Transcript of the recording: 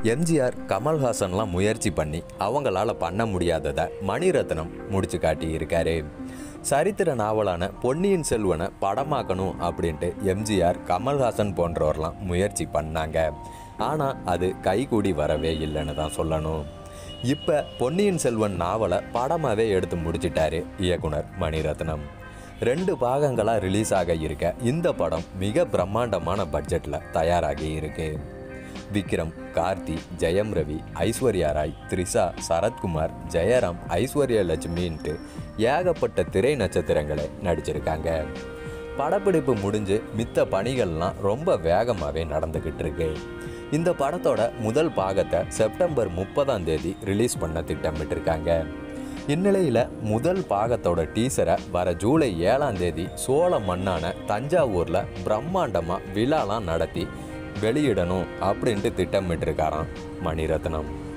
எம்ஜிஆர் கமல்ஹாசன்லாம் முயற்சி பண்ணி அவங்களால பண்ண முடியாததை மணிரத்னம் முடிச்சு காட்டியிருக்காரு சரித்திர நாவலான பொன்னியின் செல்வனை படமாக்கணும் அப்படின்ட்டு எம்ஜிஆர் கமல்ஹாசன் போன்றவர்லாம் முயற்சி பண்ணாங்க ஆனால் அது கைகூடி வரவே இல்லைன்னு தான் சொல்லணும் இப்போ பொன்னியின் செல்வன் நாவலை படமாகவே எடுத்து முடிச்சிட்டாரு இயக்குனர் மணிரத்னம் ரெண்டு பாகங்களாக ரிலீஸ் ஆக இருக்க இந்த படம் மிக பிரம்மாண்டமான பட்ஜெட்டில் தயாராகி இருக்கு விக்ரம் கார்த்தி ஜெயம் ரவி ஐஸ்வர்யா ராய் த்ரிஷா சரத்குமார் ஜெயராம் ஐஸ்வர்யா லட்சுமின்ட்டு ஏகப்பட்ட திரை நட்சத்திரங்களை நடிச்சிருக்காங்க படப்பிடிப்பு முடிஞ்சு மித்த பணிகள்லாம் ரொம்ப வேகமாகவே நடந்துக்கிட்டு இருக்கு இந்த படத்தோட முதல் பாகத்தை செப்டம்பர் முப்பதாம் தேதி ரிலீஸ் பண்ண திட்டமிட்டிருக்காங்க இந்நிலையில் முதல் பாகத்தோட டீசரை வர ஜூலை ஏழாம் தேதி சோழ மண்ணான தஞ்சாவூரில் பிரம்மாண்டமாக விழாலாம் நடத்தி வெளியிடணும் அப்படின்ட்டு திட்டமிட்டிருக்காராம் மணிரத்னம்